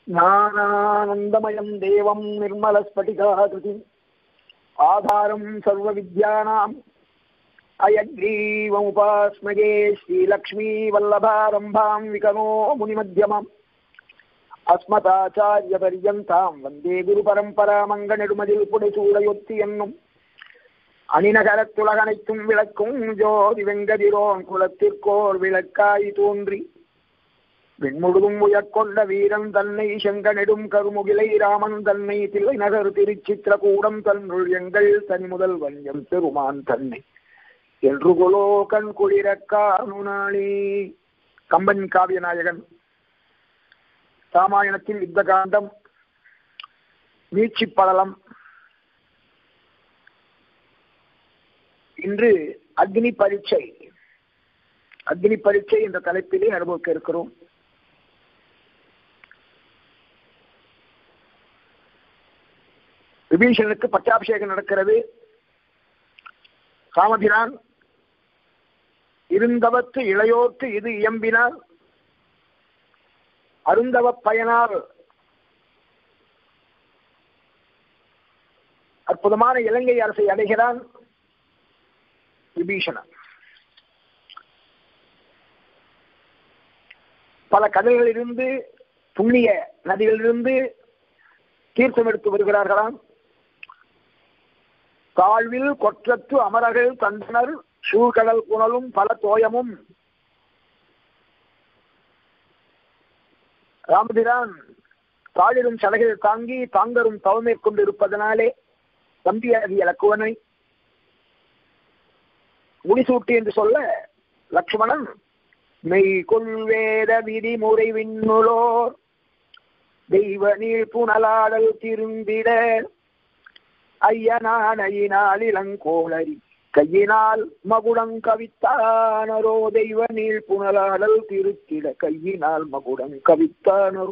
ज्ञानानन्दमयम् देवम् निर्मलस्फटिकाकृतिम् आधारम् सर्वविद्यानाम् अयग्रीवमुपास्मये श्रीलक्ष्मीवल्लभारम्भाम् विकनो मुनिमध्यमाम् अस्मदाचार्यपर्यन्ताम् वन्दे குருபரம்பராமங்கநெடுமதில் புடைசூடையொத்தி என்னும் அணிநகரத்துலகனைத்தும் விளக்கும் ஜோதி வெங்கதிரோன் குலத்திற்கோர் விளக்காய் தோன்றி விண்முழுதும் உயர்கொண்ட வீரன் தன்னை செங்கனெடும் கருமுகிலை ராமன் தன்னை தில்லை நகர் திருச்சித்திரகூடம் தன்னுள் எங்கள் தனி முதல் வஞ்சம் பெருமான் தன்னை என்று கொலோ கண் குளிரக்கானுனாளி கம்பன் காவியநாயகன் ராமாயணத்தில் யுத்த காண்டம் வீழ்ச்சி படலம் இன்று அக்னி பரீட்சை அக்னி பரீட்சை என்ற தலைப்பிலே அனுபவிக்க இருக்கிறோம் விபீஷனுக்கு பட்டாபிஷேகம் நடக்கிறது காமபிரான் இருந்தவத்து இளையோர்க்கு இது இயம்பினால் அருந்தவ பயனால் அற்புதமான இலங்கை அரசை அடைகிறான் விபீஷணன் பல கடல்களிலிருந்து புண்ணிய நதிகளிலிருந்து தீர்த்தம் எடுத்து வருகிறார்களாம் தாழ்வில் கொற்றத்து அமரர்கள் தந்தனர் சூழ்கடல் புனலும் பல தோயமும் ராமபிரான் தாழிரும் சடகில் தாங்கி தாங்கரும் தவமேற்கொண்டு இருப்பதனாலே தம்பியாகிய லக்குவனை முடிசூட்டி என்று சொல்ல லக்ஷ்மணன் மெய் கொள்வேத விதிமுறை விண்ணுளோர் தெய்வ நீள் புனலாடல் திரும்பிட ஐயனானையினால் இளங்கோளரி கையினால் மகுடம் கவித்தானரோ தெய்வ நீள் புனலாடல் திருத்திட கையினால் மகுடம் கவித்தானரோ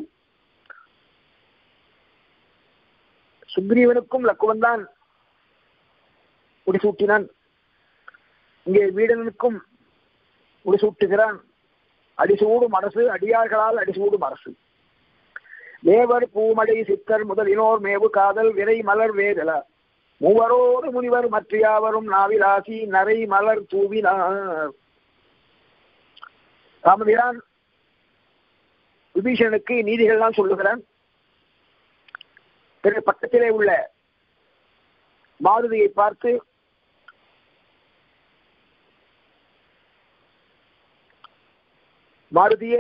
சுக்ரீவனுக்கும் லக்குவன் தான் முடிசூட்டினான் இங்கே வீடனுக்கும் முடிசூட்டுகிறான் அடிசூடும் அரசு அடியார்களால் அடிசூடும் அரசு தேவர் பூமடை சித்தர் முதலினோர் மேவு காதல் விரை மலர் வேதல மூவரோடு முனிவர் மற்றையாவரும் நாவிலாசி நரை மலர் தூவினார் ராமபிரான் விபீஷனுக்கு நீதிகள்லாம் சொல்லுகிறான் பிறகு பக்கத்திலே உள்ள மாருதியை பார்த்து மாருதியே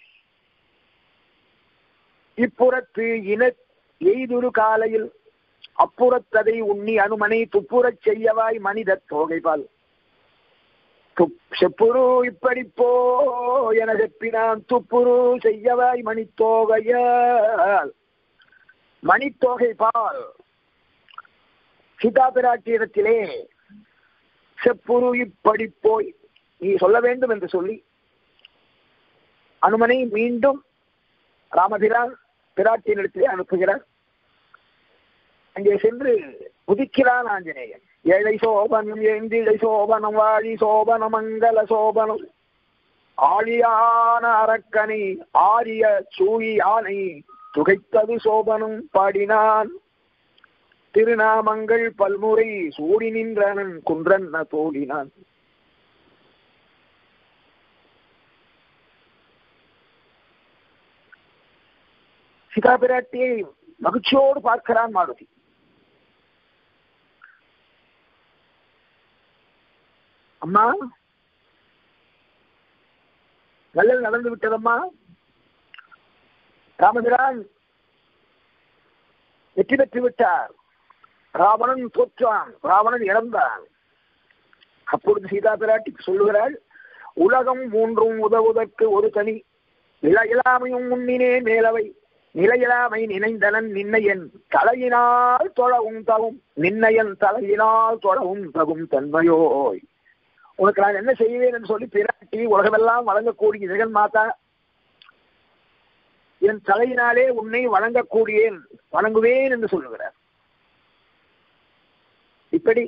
இப்புறத்து இன எய்துரு காலையில் அப்புறத்ததை உண்ணி அனுமனை துப்புறச் செய்யவாய் மனித தோகைபால் செப்புரு இப்படி போ என செப்பினான் துப்புரு செய்யவாய் மணித்தோகையால் மணித்தோகை பால் சீதா பிராட்டியிடத்திலே செப்புரு இப்படி போய் நீ சொல்ல வேண்டும் என்று சொல்லி அனுமனை மீண்டும் ராமபிரான் பிராட்டியினிடத்திலே அனுப்புகிறார் அங்கே சென்று உதிக்கிறான் ஆஞ்சநேயன் ஏழை சோபனம் ஏந்திழை சோபனம் வாழி சோபன மங்கள சோபனம் ஆழியான அரக்கனை ஆரிய சூழி ஆனை துகைத்தது சோபனம் பாடினான் திருநாமங்கள் பல்முறை சூடி நின்றனன் குன்றன்ன தோழினான் சீதா பிராட்டியை மகிழ்ச்சியோடு பார்க்கிறான் மாருதி அம்மா நல்லது நடந்து விட்டதம்மா ராமபிரான் வெற்றி பெற்று விட்டார் ராவணன் தோற்றான் ராவணன் இறந்தான் அப்பொழுது சீதா பிராட்டி சொல்லுகிறாள் உலகம் மூன்றும் உதவுவதற்கு ஒரு தனி இளையலாமையும் முன்னினே மேலவை நிலையிலாமை நினைந்தனன் நின்னையன் தலையினால் தொழவும் தகும் நின்னையன் தலையினால் தொழவும் தகும் தன்மையோய் உனக்கு நான் என்ன செய்வேன் என்று சொல்லி பிராட்டி உலகமெல்லாம் வழங்கக்கூடிய ஜெகன் மாதா என் தலையினாலே உன்னை வணங்கக்கூடியேன் வணங்குவேன் என்று சொல்லுகிறார் இப்படி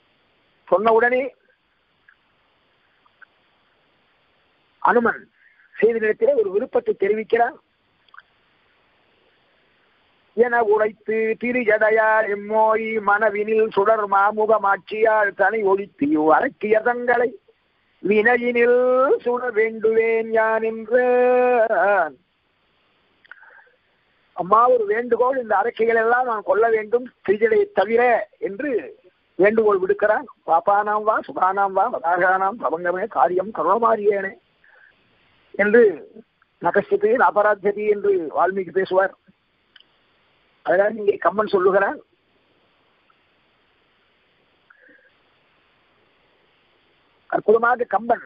சொன்ன உடனே அனுமன் செய்திடத்திலே ஒரு விருப்பத்தை தெரிவிக்கிறார் என உழைத்து திரிஜடையார் எம்மோய் மனவினில் சுடர் மாமுகமாட்சியால் தனி ஒழித்து அரக்கிய தங்களை வினையினில் சுட வேண்டுவேன் யான் என்ற அம்மா ஒரு வேண்டுகோள் இந்த அரக்கைகள் எல்லாம் நான் கொள்ள வேண்டும் திரிஜடையை தவிர என்று வேண்டுகோள் விடுக்கிறான் பாப்பானாம் வா சுபானாம் வா வதாகானாம் பிரபங்கமே காரியம் கருணமாரியேனே என்று நகஸ்தியத்தை அபராத்தியதி என்று வால்மீகி பேசுவார் அதனால் இங்கே கம்மன் சொல்லுகிறார் அற்புதமாக கம்பன்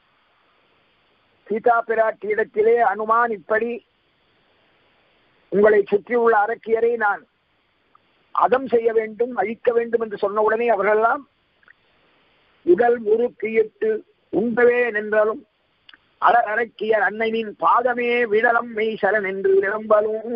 சீதா பிராட்டியிடத்திலே அனுமான் இப்படி உங்களை சுற்றியுள்ள அரக்கியரை நான் அதம் செய்ய வேண்டும் அழிக்க வேண்டும் என்று சொன்ன உடனே அவர்களெல்லாம் உடல் முறுக்கியிட்டு உண்டவே நின்றாலும் அலர் அரக்கியர் அன்னையின் பாதமே விடலம் மெய் சரண் என்று விளம்பலும்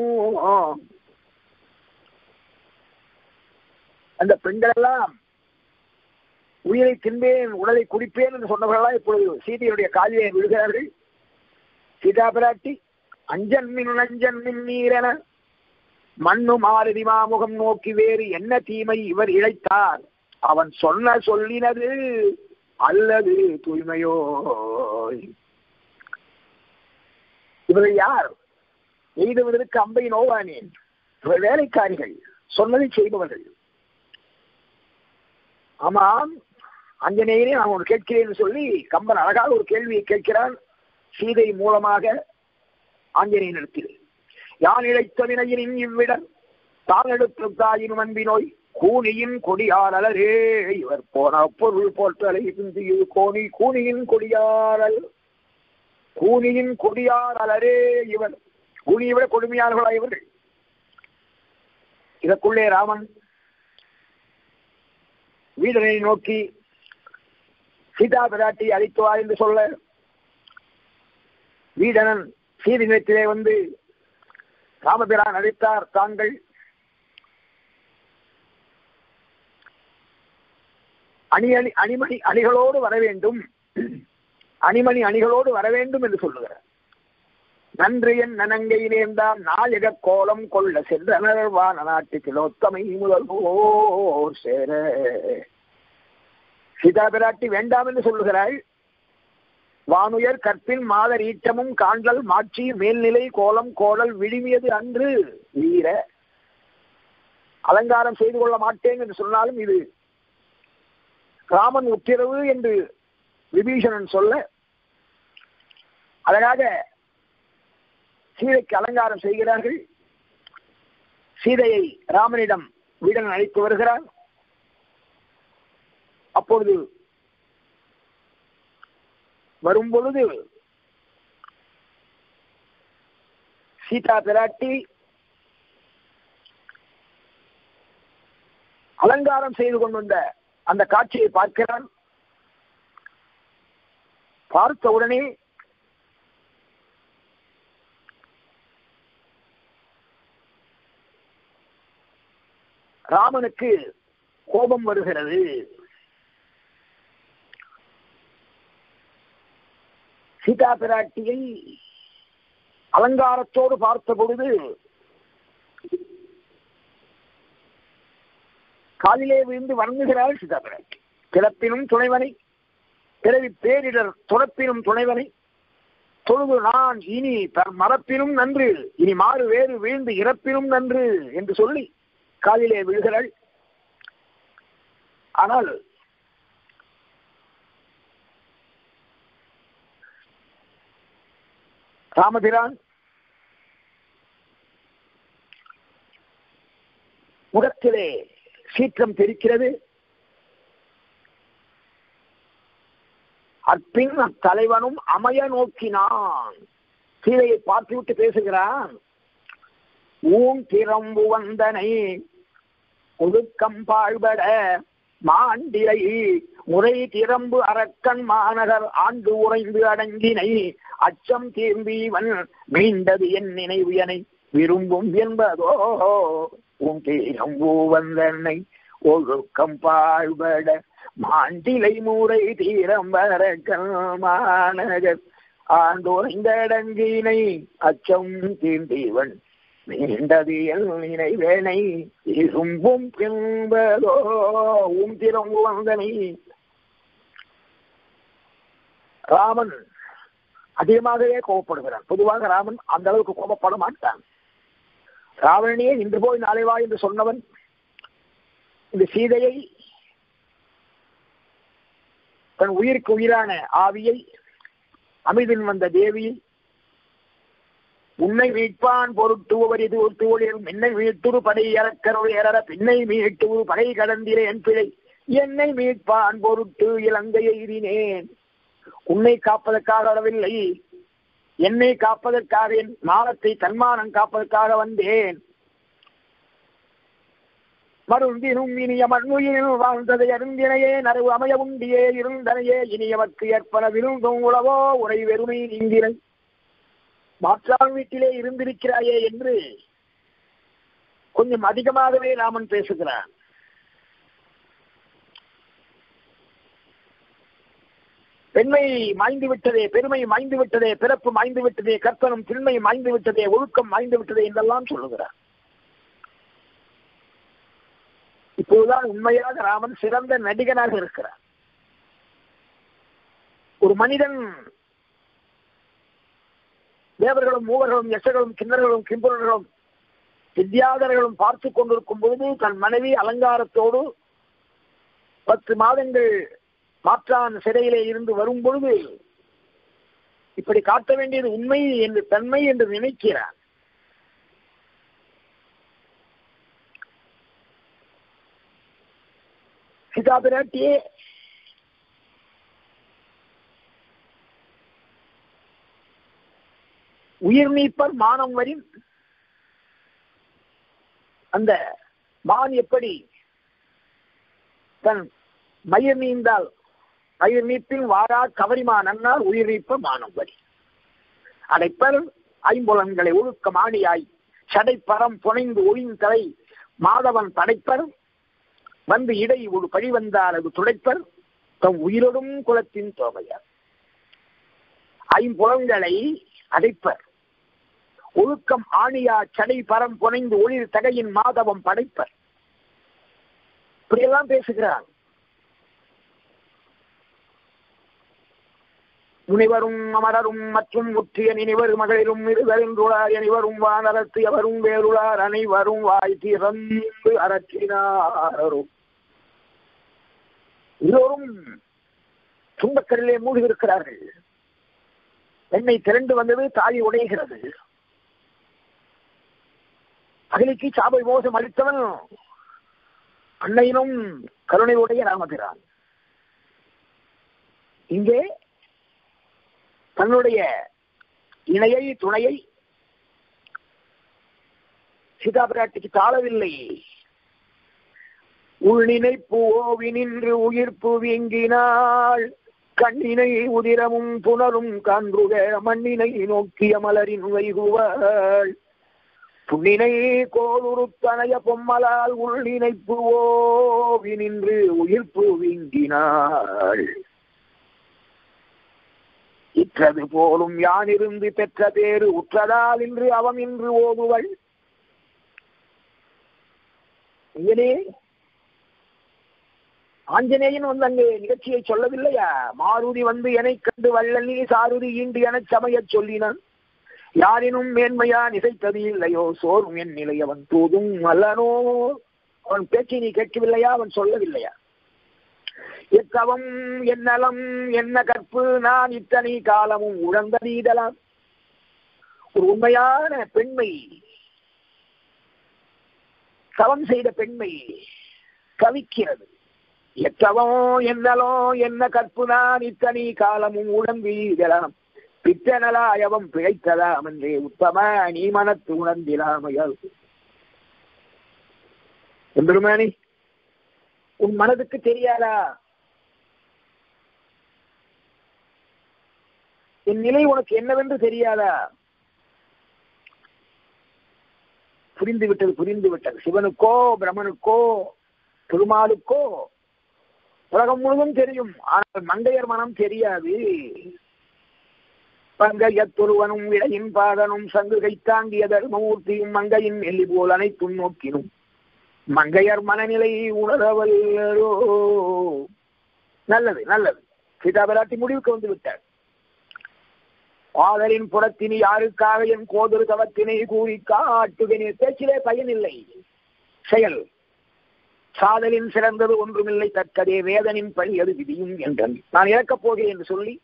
அந்த பெண்கள் எல்லாம் உயிரை தின்பேன் உடலை குடிப்பேன் என்று சொன்னவர்களா இப்பொழுது சீதையுடைய காலிலே விழுகிறார்கள் சீதா பிராட்டி அஞ்சன் மின் நஞ்சன் மின் நீரென மண்ணு மாருதி மாமுகம் நோக்கி வேறு என்ன தீமை இவர் இழைத்தார் அவன் சொன்ன சொல்லினது அல்லது தூய்மையோ இவர்கள் யார் எய்துவதற்கு அம்பை நோவானேன் இவர் வேலைக்காரிகள் சொன்னதை செய்பவர்கள் ஆமாம் அஞ்சனேயரே நான் ஒன்று கேட்கிறேன் சொல்லி கம்பன் அழகாக ஒரு கேள்வியை கேட்கிறான் சீதை மூலமாக ஆஞ்சநேயனிடத்தில் யான் இழைத்த வினையினின் இவ்விடம் தான் எடுத்து தாயின் அன்பி நோய் கூனியின் கொடியாரலரே இவர் போன பொருள் போற்றலை கோணி கூனியின் கொடியாரல் கூனியின் கொடியாரலரே இவர் கூனியை விட கொடுமையாளர்களா இவர்கள் இதற்குள்ளே ராமன் வீரனை நோக்கி சீதா பிராட்டி அழைத்து வா என்று சொல்ல வீடனன் சீதி நிலத்திலே வந்து ராமபிரான் அழைத்தார் தாங்கள் அணி அணி அணிமணி அணிகளோடு வர வேண்டும் அணிமணி அணிகளோடு வர வேண்டும் என்று சொல்லுகிறார் நன்று என் நனங்கை நேர்ந்தாம் நாயக கோலம் கொள்ள சென்றனர் வான நாட்டு கிலோத்தமை முதல் ஓர் சேர சீதா பிராட்டி வேண்டாம் என்று சொல்லுகிறாள் வானுயர் கற்பின் மாதர் ஈட்டமும் காண்டல் மாட்சி மேல்நிலை கோலம் கோடல் விழுமியது அன்று வீர அலங்காரம் செய்து கொள்ள மாட்டேன் என்று சொன்னாலும் இது ராமன் உத்தரவு என்று விபீஷணன் சொல்ல அழகாக சீதைக்கு அலங்காரம் செய்கிறார்கள் சீதையை ராமனிடம் வீடன் அழைத்து வருகிறார் அப்பொழுது வரும் பொழுது சீதா பிராட்டி அலங்காரம் செய்து கொண்டு வந்த அந்த காட்சியை பார்க்கிறான் பார்த்த உடனே ராமனுக்கு கோபம் வருகிறது சீதா பிராட்டியை அலங்காரத்தோடு பார்த்த பொழுது காலிலே விழுந்து வணங்குகிறாள் சீதா பிராட்டி பிறப்பினும் துணைவனை பிறவி பேரிடர் துறப்பினும் துணைவனை தொழுது நான் இனி மரப்பினும் நன்று இனி மாறு வேறு வீழ்ந்து இறப்பினும் நன்று என்று சொல்லி காலிலே விழுகிறாள் ஆனால் ராமபிரான் முகத்திலே சீற்றம் தெரிக்கிறது அப்பின் அத்தலைவனும் அமைய நோக்கினான் சீதையை பார்த்துவிட்டு பேசுகிறான் ஊன் திறம்பு வந்தனை ஒழுக்கம் பாழ்பட மாண்டிலை முறை திறம்பு அரக்கன் மாநகர் ஆண்டு உறைந்து அடங்கினை அச்சம் தீர்ந்தீவன் மீண்டது என் நினைவியனை விரும்பும் என்பதோ உன் தீரம்பு வந்தனை ஒழுக்கம் பாழ்பட மாண்டிலை முறை தீரம் அரக்கன் மாநகர் ஆண்டோர் இந்த இடங்கினை அச்சம் தீண்டீவன் நீண்டது எல் நினைவேனை இரும்பும் பின்பதோ உம் திறங்குவந்தனை ராமன் அதிகமாகவே கோபப்படுகிறான் பொதுவாக ராமன் அந்த அளவுக்கு கோபப்பட மாட்டான் ராவணனையே இன்று போய் நாளை வா என்று சொன்னவன் இந்த சீதையை தன் உயிருக்கு உயிரான ஆவியை அமிதின் வந்த தேவியை உன்னை மீட்பான் பொருட்டு ஒவ்வொரு ஒத்துவொழில் என்னை மீட்டுரு படை இறக்கருள் ஏற பின்னை மீட்டுரு படை கடந்திரே என் பிழை என்னை மீட்பான் பொருட்டு இலங்கையை எய்தினேன் உன்னை காப்பதற்காக வரவில்லை என்னை காப்பதற்காக என் மானத்தை தன்மானம் காப்பதற்காக வந்தேன் மருந்தினும் இனிய மண்ணுயிரில் வாழ்ந்ததை அருந்தினையே நரவு அமைய உண்டியே இருந்தனையே இனியவர்க்கு ஏற்பன விருந்தும் உளவோ உரை வெறுமை நீங்கினை மாற்றான் வீட்டிலே இருந்திருக்கிறாயே என்று கொஞ்சம் அதிகமாகவே ராமன் பேசுகிறான் பெண்மை மாய்ந்து விட்டதே பெருமை மாய்ந்து விட்டதே பிறப்பு மாய்ந்து விட்டதே கற்பனம் திண்மை மாய்ந்து விட்டதே ஒழுக்கம் மாய்ந்து விட்டதே என்றெல்லாம் சொல்லுகிறார் இப்போதுதான் உண்மையாக ராமன் சிறந்த நடிகனாக இருக்கிறார் ஒரு மனிதன் தேவர்களும் மூவர்களும் யசர்களும் கிண்ணர்களும் கிம்புரர்களும் வித்யாதர்களும் பார்த்து கொண்டிருக்கும் பொழுது தன் மனைவி அலங்காரத்தோடு பத்து மாதங்கள் மாற்றான் சிறையிலே இருந்து வரும் பொழுது இப்படி காட்ட வேண்டியது உண்மை என்று தன்மை என்று நினைக்கிறான் சீதா பிராட்டியே உயிர் நீப்பர் மானம் வரின் அந்த மான் எப்படி தன் மயிர் நீந்தால் மயிர் நீப்பில் வாரா கவரிமா நன்னால் உயிர் நீப்ப மானம் வரி அடைப்பர் ஐம்புலன்களை ஒழுக்க மாணியாய் சடைப்பரம் புனைந்து ஒழிந்தலை மாதவன் படைப்பர் வந்து இடை ஒரு பழி வந்தால் அது துடைப்பர் தம் உயிரோடும் குலத்தின் தோமையார் ஐம்புலன்களை அடைப்பர் ஒழுக்கம் ஆணியா சடை பரம் புனைந்து ஒளிர் தகையின் மாதவம் படைப்பர் இப்படியெல்லாம் பேசுகிறார் முனிவரும் அமரரும் மற்றும் முற்றிய நினைவர் மகளிரும் இருதறின்றுளார் அனைவரும் வானரத்து எவரும் வேறுளார் அனைவரும் வாய் திறந்து அரற்றினாரும் எல்லோரும் துன்பக்கரிலே மூழ்கியிருக்கிறார்கள் என்னை திரண்டு வந்தது தாய் உடைகிறது அகிலிக்கு சாபை மோசம் அளித்தவன் அன்னையினும் கருணையுடைய ராமபிரான் இங்கே தன்னுடைய இணையை துணையை சீதா பிராட்டிக்கு தாழவில்லை உள்நினைப்பு ஓவி நின்று உயிர்ப்பு வீங்கினாள் கண்ணினை உதிரமும் புனரும் கான்றுக மண்ணினை நோக்கிய மலரின் வைகுவாள் புண்ணினை கோளுருத்தனைய பொம்மலால் உள்நினைப்பு ஓவி நின்று உயிர்ப்பு வீங்கினாள் இற்றது போலும் யானிருந்து பெற்ற பேரு உற்றதால் இன்று அவன் இன்று ஓதுவள் இங்கனே ஆஞ்சநேயன் வந்து அங்கே நிகழ்ச்சியை சொல்லவில்லையா மாருதி வந்து என்னை கண்டு வள்ளல் சாருதி ஈண்டு எனச் சமயச் சொல்லினான் யாரினும் மேன்மையா நிசைத்தது இல்லையோ சோறும் என் நிலை அவன் தூதும் அல்லனோ அவன் பேச்சை நீ கேட்கவில்லையா அவன் சொல்லவில்லையா எத்தவம் என்னலம் என்ன கற்பு நான் இத்தனை காலமும் உழந்ததீதலாம் ஒரு உண்மையான பெண்மை தவம் செய்த பெண்மை கவிக்கிறது எத்தவம் என்னலோ என்ன கற்பு நான் இத்தனை காலமும் உழந்தீதலாம் பித்தனலாயவம் பிழைத்ததாம் என்றே உத்தம நீ மனத்து உணர்ந்திலாமையால் எம்பெருமானி உன் மனதுக்கு தெரியாதா என் நிலை உனக்கு என்னவென்று தெரியாதா புரிந்து விட்டது புரிந்து விட்டது சிவனுக்கோ பிரம்மனுக்கோ திருமாலுக்கோ உலகம் முழுவதும் தெரியும் ஆனால் மங்கையர் மனம் தெரியாது பங்கையத்துருவனும் இடையின் பாதனும் சங்கு கைத்தாங்கிய தர்மமூர்த்தியும் மங்கையின் நெல்லி போல் அனைத்தும் நோக்கினும் மங்கையர் மனநிலை உணரவல்லோ நல்லது நல்லது சீதாபிராட்டி முடிவுக்கு வந்து விட்டார் ஆதலின் புறத்தினி யாருக்காக என் கோதொரு தவத்தினை கூறி காட்டுகிறேன் பேச்சிலே பயனில்லை செயல் சாதலின் சிறந்தது ஒன்றுமில்லை தக்கதே வேதனின் பணி அது விதியும் என்றன் நான் இறக்கப் போகிறேன் என்று சொல்லி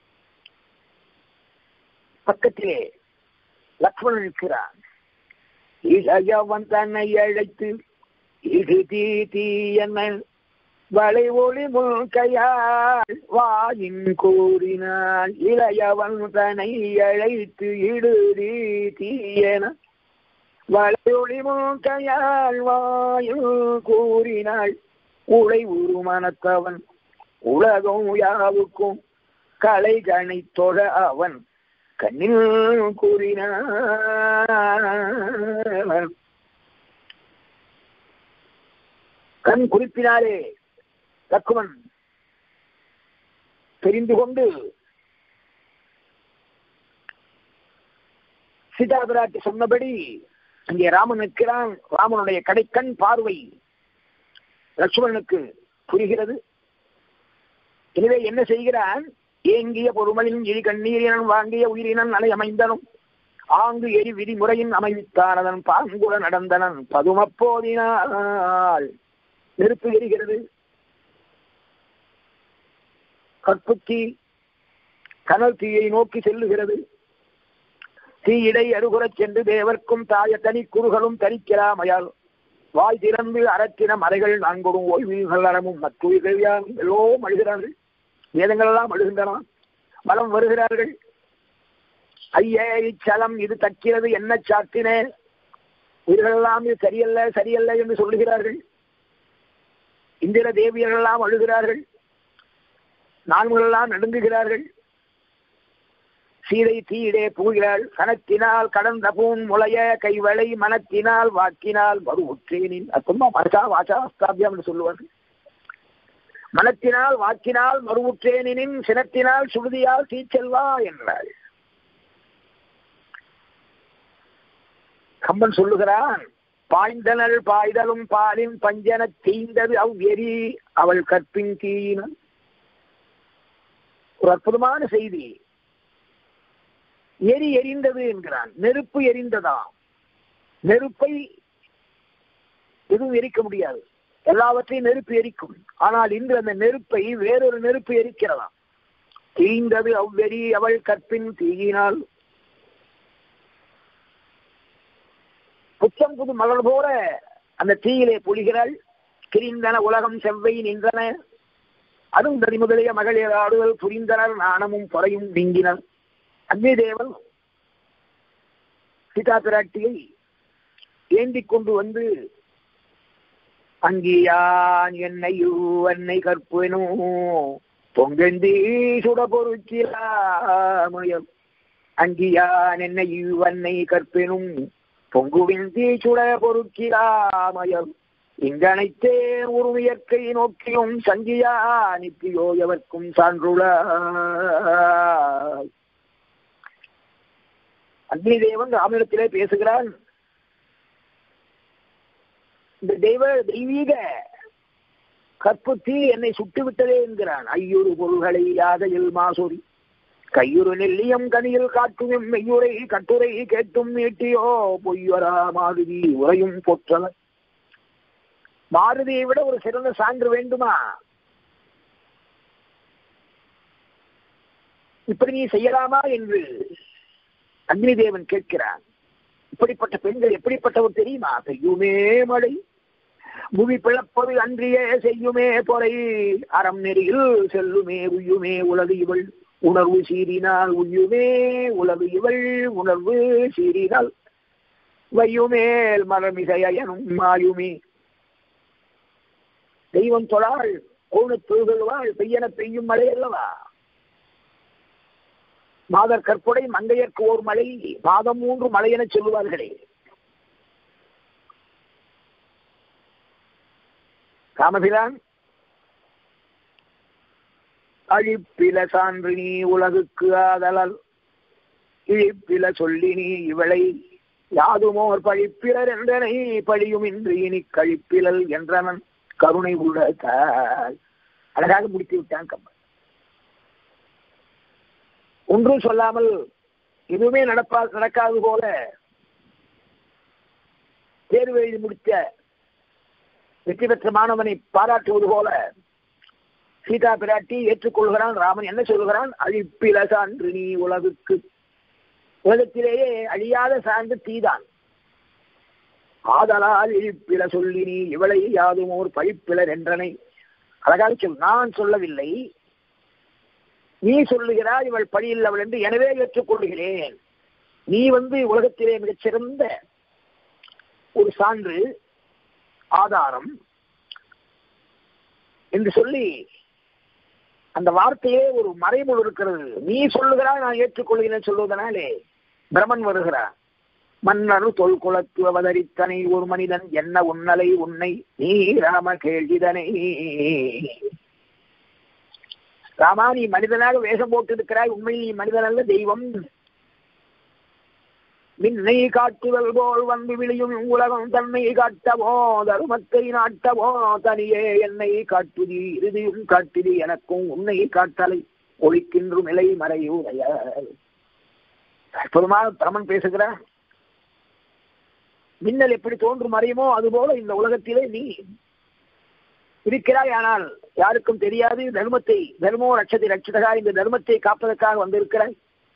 பக்கத்திலே லக்ஷ்மணன் இருக்கிறான் இளையவன் தன்னை அழைத்து இது தீ தீ என்ன வளை ஒளி முழ்கையால் வாயின் கூறினாள் இளையவன் தன்னை அழைத்து இடுதி தீயன வளை ஒளி முழ்கையால் வாயில் கூறினாள் உளை உருமனத்தவன் உலகம் யாவுக்கும் கலை கணை தொழ அவன் கண்ணில் கூறினான் கண் குறிப்பினாலே லக்குமன் தெரிந்து கொண்டு சீதா பிராட்டி சொன்னபடி அங்கே ராமன் நிற்கிறான் ராமனுடைய கடைக்கண் பார்வை லட்சுமணனுக்கு புரிகிறது எனவே என்ன செய்கிறான் ஏங்கிய பொறுமையின் இழி கண்ணீரினன் வாங்கிய உயிரினன் அலை அமைந்தனும் ஆங்கு எரி விதிமுறையின் அமைவித்தானதன் பாங்குல நடந்தனன் பதுமப்போதினால் நெருப்பு எரிகிறது கற்புத்தி கனல் தீயை நோக்கி செல்லுகிறது தீயிடை அருகுறச் சென்று தேவர்க்கும் தாய தனி குறுகளும் தரிக்கலாமையால் வாய் திறந்து அறத்தின மறைகள் நான்கொடும் ஓய்வுகள் அறமும் மற்றுயிர்கள் எல்லோரும் அழுகிறார்கள் வேதங்கள் எல்லாம் அழுகின்றன மலம் வருகிறார்கள் ஐயே இச்சலம் இது தக்கிறது என்ன சாத்தினே உயிர்களெல்லாம் இது சரியல்ல சரியல்ல என்று சொல்லுகிறார்கள் இந்திர தேவியர்கள் எல்லாம் அழுகிறார்கள் நான்களெல்லாம் நடுங்குகிறார்கள் சீதை தீயிடே பூகிறாள் கணத்தினால் கடந்த பூன் முளைய கைவளை மனத்தினால் வாக்கினால் மறுவுற்றேனின் அத்துமா மனசா வாசா அஸ்தாபியம் என்று சொல்லுவார்கள் மனத்தினால் வாக்கினால் மறுவுற்றேனின் சினத்தினால் சுருதியால் தீச்செல்வா என்றாள் கம்பன் சொல்லுகிறான் பாய்ந்தனள் பாய்தலும் பாலின் பஞ்சன தீந்தது அவ் எரி அவள் கற்பின் தீயினன் ஒரு அற்புதமான செய்தி எரி எரிந்தது என்கிறான் நெருப்பு எரிந்ததா நெருப்பை எதுவும் எரிக்க முடியாது எல்லாவற்றையும் நெருப்பு எரிக்கும் ஆனால் இன்று அந்த நெருப்பை வேறொரு நெருப்பு எரிக்கிறதாம் தீந்தது அவ்வெறி அவள் கற்பின் தீயினால் புத்தம் புது மலர் போல அந்த தீயிலே பொழிகிறாள் கிரிந்தன உலகம் செவ்வை நின்றன அருந்ததி முதலிய மகளிர் ஆடுதல் புரிந்தனர் நாணமும் பொறையும் நீங்கினர் அக்னி தேவன் சீதா பிராட்டியை ஏந்திக் கொண்டு வந்து அங்கியான் என்னையோ என்னை கற்பனோ பொங்கந்தி சுட பொருட்சிலாமயம் அங்கியான் என்னையோ என்னை கற்பெனும் பொங்குவின் தீ சுட பொருட்சிலாமயம் இங்கனைத்தே ஒரு இயற்கை நோக்கியும் சங்கியா நித்தியோ எவர்க்கும் சான்றுள அக்னி தேவன் ராமனிடத்திலே பேசுகிறான் இந்த தெய்வ தெய்வீக கற்புத்தி என்னை சுட்டு விட்டதே என்கிறான் ஐயொரு பொருள்களை யாதையில் மாசொரி கையுறு நெல்லியம் கனியில் காட்டும் மெய்யுரை கட்டுரை கேட்டும் நீட்டியோ பொய்யரா மாருதி உரையும் பொற்றவர் மாருதியை விட ஒரு சிறந்த சான்று வேண்டுமா இப்படி நீ செய்யலாமா என்று அக்னி தேவன் கேட்கிறான் இப்படிப்பட்ட பெண்கள் எப்படிப்பட்டவர் தெரியுமா செய்யுமே மழை புவி பிளப்பது அன்றியே செய்யுமே பொறை அறம் நெறியில் செல்லுமே உய்யுமே உலகு இவள் உணர்வு சீறினால் உய்யுமே உலகு இவள் உணர்வு சீறினால் வையுமேல் மரமிசையனும் மாயுமே தெய்வம் தொழாள் கோண தொழுகழ்வாள் பெய்யன பெய்யும் மழை அல்லவா மாதர் கற்புடை மங்கையர்க்கு ஓர் மழை மாதம் மூன்று மழை என சொல்லுவார்களே ராமபிரான் அழிப்பில சான்று நீ உலகுக்கு ஆதலால் இழிப்பில சொல்லி நீ இவளை யாதுமோர் பழிப்பிலர் என்றனை பழியுமின்றி இனி கழிப்பிலல் என்றவன் கருணை உள்ளதால் அழகாக முடித்து விட்டான் கம்பன் ஒன்றும் சொல்லாமல் எதுவுமே நடப்பா நடக்காது போல தேர்வு எழுதி முடித்த வெற்றி பெற்ற மாணவனை பாராட்டுவது போல சீதா பிராட்டி ஏற்றுக்கொள்கிறான் ராமன் என்ன சொல்கிறான் அழிப்பில சான்று நீ உலகுக்கு உலகத்திலேயே அழியாத சார்ந்து தீதான் ஆதலால் இழிப்பில சொல்லி நீ இவளை யாதும் ஒரு பழிப்பிலர் என்றனை அழகாக சொல் நான் சொல்லவில்லை நீ சொல்லுகிறாய் இவள் பழியில் அவள் என்று எனவே ஏற்றுக்கொள்கிறேன் நீ வந்து உலகத்திலே மிகச்சிறந்த ஒரு சான்று ஆதாரம் என்று சொல்லி அந்த வார்த்தையே ஒரு மறைமுள் இருக்கிறது நீ சொல்லுகிறாய் நான் ஏற்றுக்கொள்கிறேன் சொல்வதனாலே பிரமன் வருகிறார் மன்னரு தொல்குலத்து அவதரித்தனை ஒரு மனிதன் என்ன உன்னலை உன்னை நீ ராம கேள்விதனை ராமா நீ மனிதனாக வேஷம் போட்டு இருக்கிறாய் உண்மையில் நீ மனிதன் அல்ல தெய்வம் மின்னை காட்டுதல் போல் வந்து விழியும் உலகம் தன்னை காட்டவோ தருமத்தை நாட்டவோ தனியே என்னை காட்டுதி இறுதியும் காட்டுதி எனக்கும் உன்னை காட்டலை ஒழிக்கின்றும் இலை மறையுடைய அற்புதமாக பிரமன் பேசுகிறார் மின்னல் எப்படி தோன்றும் மறையுமோ அதுபோல இந்த உலகத்திலே நீ இருக்கிறாய் ஆனால் யாருக்கும் தெரியாது தர்மத்தை தர்மோ ரட்சத்தை ரட்சதகா இந்த தர்மத்தை காப்பதற்காக வந்திருக்கிறாய்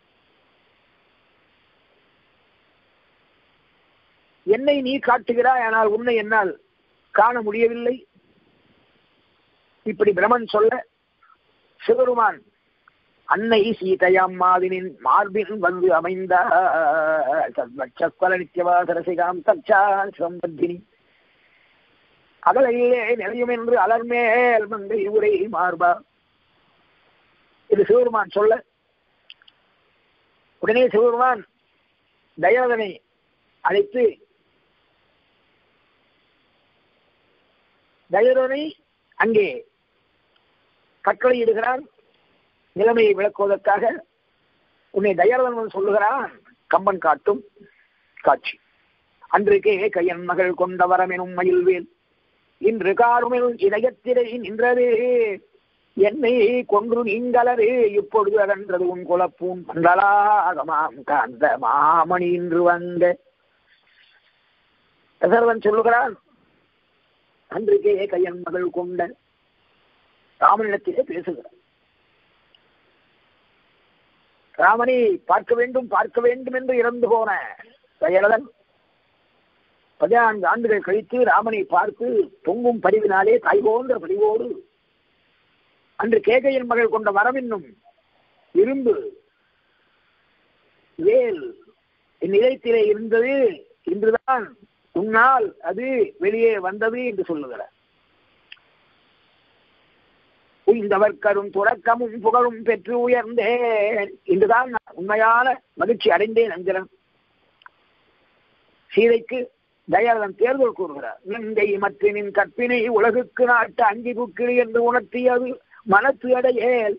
என்னை நீ காட்டுகிறாய் ஆனால் உன்னை என்னால் காண முடியவில்லை இப்படி பிரமன் சொல்ல சிவருமான் அன்னை சீதையம்மாவினின் மார்பின் வந்து அமைந்த நித்தியவாசரசிகாம் தச்சா சம்பத்தினி அகலையிலே நிலையும் என்று அலர்மேல் மங்கை உரை மார்பா இது சிவருமான் சொல்ல உடனே சிவருமான் தயாதனை அழைத்து தயரனை அங்கே கட்டளையிடுகிறான் நிலைமையை விளக்குவதற்காக உன்னை தயாரதன் சொல்லுகிறான் கம்பன் காட்டும் காட்சி அன்றைக்கே கையன் மகள் கொண்ட வரமெனும் மயில்வேல் இன்று காருமில் இதயத்திரை நின்றது என்னை கொன்று நீங்களது இப்பொழுது அகன்றது உன் குலப்பூன் மண்டலாகமாம் காந்த மாமணி இன்று வந்த தசரவன் சொல்லுகிறான் அன்றைக்கே கையன் மகள் கொண்ட ராமனிடத்திலே பேசுகிறான் ராமனை பார்க்க வேண்டும் பார்க்க வேண்டும் என்று இறந்து போன தயரதன் பதினான்கு ஆண்டுகள் கழித்து ராமனை பார்த்து பொங்கும் பரிவினாலே தாய் போன்ற பரிவோடு அன்று கேகையின் மகள் கொண்ட வரம் என்னும் இரும்பு வேல் என் இதயத்திலே இருந்தது இன்றுதான் உன்னால் அது வெளியே வந்தது என்று சொல்லுகிறார் உய்ந்தவர்க்கரும் துறக்கமும் புகழும் பெற்று உயர்ந்தேன் இன்றுதான் நான் உண்மையான மகிழ்ச்சி அடைந்தேன் என்கிறான் சீதைக்கு தயாரதன் தேர்தல் கூறுகிறார் நிந்தை மற்றினின் கற்பினை உலகுக்கு நாட்டு அங்கி குக்கிரி என்று உணர்த்தியது மனத்து அடையேல்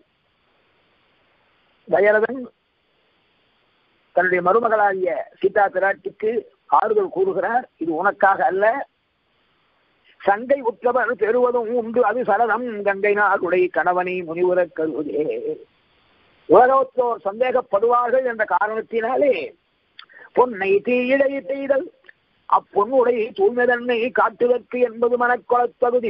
தயரதன் தன்னுடைய மருமகளாகிய சீதா பிராட்டிக்கு ஆறுதல் கூறுகிறார் இது உனக்காக அல்ல சங்கை உற்றவர் பெறுவதும் உண்டு அது சரதம் கங்கை நாடுடைய கணவனை முனிவுறக் கருவதே உலகத்தோர் சந்தேகப்படுவார்கள் என்ற காரணத்தினாலே பொன்னை தீயிடை செய்தல் அப்பொன்னுடைய தூய்மைதன்னை காட்டுவதற்கு என்பது மனக்கொளத்தகுதி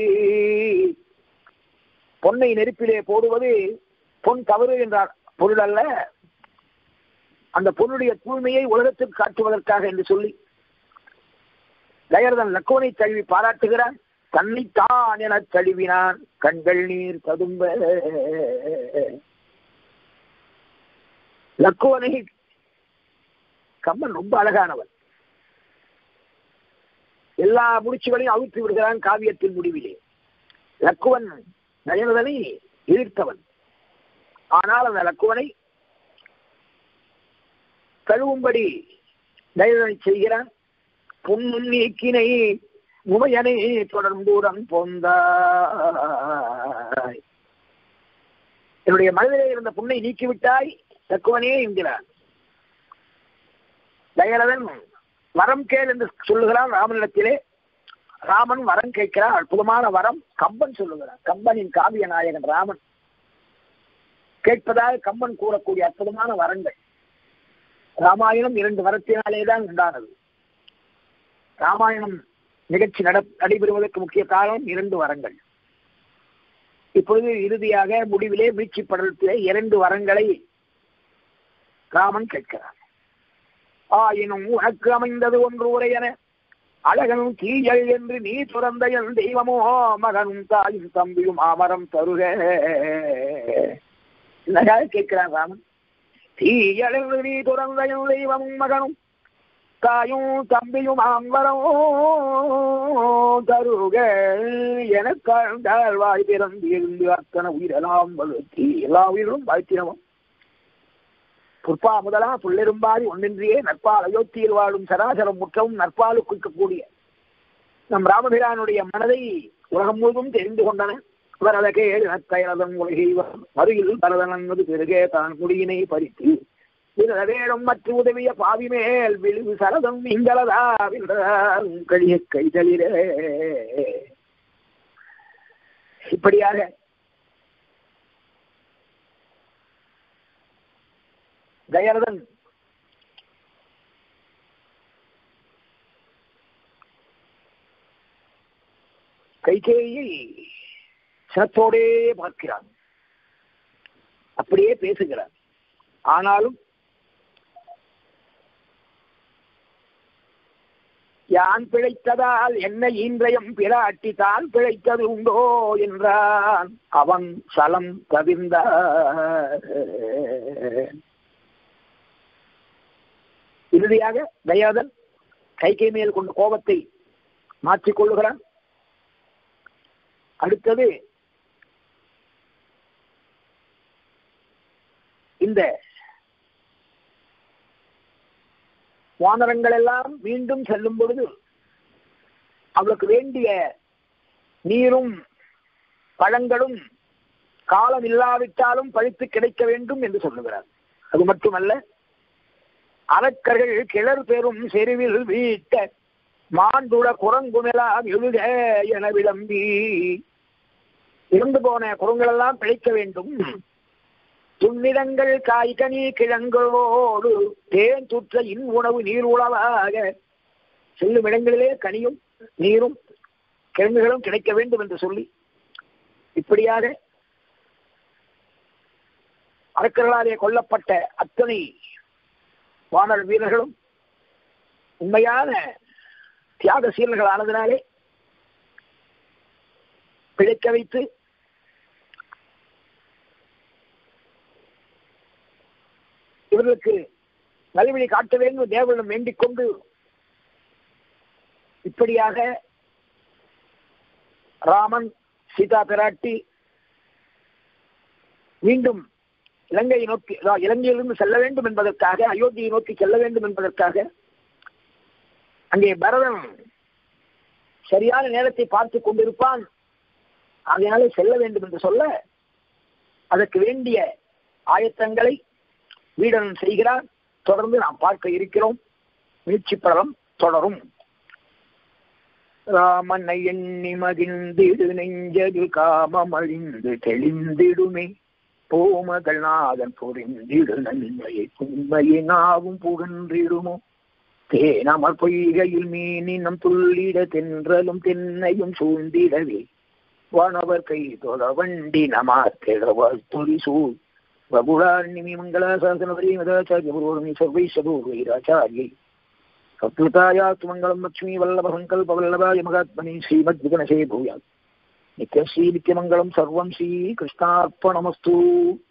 பொன்னை நெருப்பிலே போடுவது பொன் தவறு என்றார் பொருள் அல்ல அந்த பொருளுடைய தூய்மையை உலகத்திற்கு காட்டுவதற்காக என்று சொல்லி தயரதன் லக்கோனை தழுவி பாராட்டுகிறான் தன்னைத்தான் என தழுவினான் கண்கள் நீர் ததும்ப லக்குவனை கம்பன் ரொம்ப அழகானவன் எல்லா முடிச்சுகளையும் அவிழ்த்து விடுகிறான் காவியத்தின் முடிவிலே லக்குவன் தயரதனை எதிர்த்தவன் ஆனால் அந்த லக்குவனை கழுவும்படி தயரதனை செய்கிறான் புண்ணும் நீக்கினை உமையனை தொடர்ந்துடன் போந்தாய் என்னுடைய மனதிலே இருந்த புண்ணை நீக்கிவிட்டாய் தக்குவனே என்கிறான் தயரதன் வரம் கேள் என்று சொல்லுகிறான் ராமனிடத்திலே ராமன் வரம் கேட்கிறார் அற்புதமான வரம் கம்பன் சொல்லுகிறார் கம்பனின் காவிய நாயகன் ராமன் கேட்பதாக கம்பன் கூறக்கூடிய அற்புதமான வரங்கள் ராமாயணம் இரண்டு வரத்தினாலே தான் உண்டானது ராமாயணம் நிகழ்ச்சி நட நடைபெறுவதற்கு முக்கிய காரணம் இரண்டு வரங்கள் இப்பொழுது இறுதியாக முடிவிலே மீட்சி படலத்திலே இரண்டு வரங்களை ராமன் கேட்கிறார் ஆயினும் உனக்கு அமைந்தது ஒன்று உரையென அழகனும் தீயல் என்று நீ துறந்த என் தெய்வமோ மகனும் தாயும் தம்பியும் அமரம் தருக என்னதாக கேட்கிறான் ராமன் தீயல் என்று நீ துறந்த என் தெய்வமும் மகனும் தாயும் தம்பியும் அம்பரம் தருக எனக்காழ்ந்தால் வாய் பிறந்து இருந்து அத்தனை உயிரெல்லாம் வலுத்தி எல்லா உயிர்களும் வாழ்த்தினவும் புற்பா முதலா புள்ளிரும்பாதி ஒன்றின்றியே நற்பால் அயோத்தியில் வாழும் சராசரம் முற்றவும் நற்பாலு குவிக்கக்கூடிய நம் ராமபிரானுடைய மனதை உலகம் முழுவதும் தெரிந்து கொண்டன வரதகே நற்கயலதன் உலகை மறுயில் பரதனது பெருகே தான் முடியினை பறித்து விரதவேடம் மற்ற உதவிய பாவி மேல் விழுவு சரதம் இங்களதா கழிய கைதலிரே இப்படியாக தயரதன் கைகேயை சத்தோடே பார்க்கிறான் அப்படியே பேசுகிறான் ஆனாலும் யான் பிழைத்ததால் என்ன இன்றையம் பிராட்டி தான் பிழைத்தது உண்டோ என்றான் அவன் சலம் கவிர்ந்த இறுதியாக தயாதன் கைகை மேல் கொண்ட கோபத்தை மாற்றிக் கொள்ளுகிறான் அடுத்தது இந்த வானரங்கள் எல்லாம் மீண்டும் செல்லும் பொழுது அவளுக்கு வேண்டிய நீரும் பழங்களும் காலம் இல்லாவிட்டாலும் பழித்து கிடைக்க வேண்டும் என்று சொல்லுகிறார் அது மட்டுமல்ல அரக்கர்கள் கிளர் பெறும் செருவில் வீட்ட மாண்டுட குரங்குமெல்லாம் எழுத என விளம்பி இறந்து போன குரங்களெல்லாம் பிழைக்க வேண்டும் துன்னிடங்கள் காய்கனி கிழங்களோடு தேன் துற்ற இன் உணவு நீர் உணவாக செல்லும் இடங்களிலே கனியும் நீரும் கிழங்குகளும் கிடைக்க வேண்டும் என்று சொல்லி இப்படியாக அரக்கர்களாலே கொல்லப்பட்ட அத்தனை வானர் வீரர்களும் உண்மையான தியாக சீலர்கள் ஆனதினாலே பிழைக்க வைத்து இவர்களுக்கு நல்வழி காட்ட வேண்டும் தேவனிடம் வேண்டிக் கொண்டு இப்படியாக ராமன் சீதா பிராட்டி மீண்டும் இலங்கையை நோக்கி இலங்கையிலிருந்து செல்ல வேண்டும் என்பதற்காக அயோத்தியை நோக்கி செல்ல வேண்டும் என்பதற்காக அங்கே பரதன் சரியான நேரத்தை பார்த்து கொண்டிருப்பான் அதனாலே செல்ல வேண்டும் என்று சொல்ல அதற்கு வேண்டிய ஆயத்தங்களை வீடன் செய்கிறார் தொடர்ந்து நாம் பார்க்க இருக்கிறோம் மீட்சி படம் தொடரும் ராமனை எண்ணி மகிழ்ந்திடு நெஞ்சதில் காமமழிந்து தெளிந்திடுமே போமகள் நாதன் புரிந்திடு நன்மையை உண்மையை நாவும் புகன்றிடுமோ தேனமர் பொய்கையில் மீனினம் துள்ளிட தென்றலும் தென்னையும் சூழ்ந்திடவே வானவர் கை தொட வண்டி நமாத்திடவாள் துரி சூழ் வகுடார்ணிமி மங்களாசாசனவரி மதாச்சாரிய பூர்வமி சர்வைஷபூர்வைராச்சாரியை சத்ருதாயாத்து மங்களம் லட்சுமி வல்லப சங்கல்ப வல்லபாய மகாத்மனி ஸ்ரீமத் விகனசே பூயாத் நித்யஸ்ரீ நித்யமங்கலம் சர்வம் ஸ்ரீ கிருஷ்ணார்ப்பணமஸ்து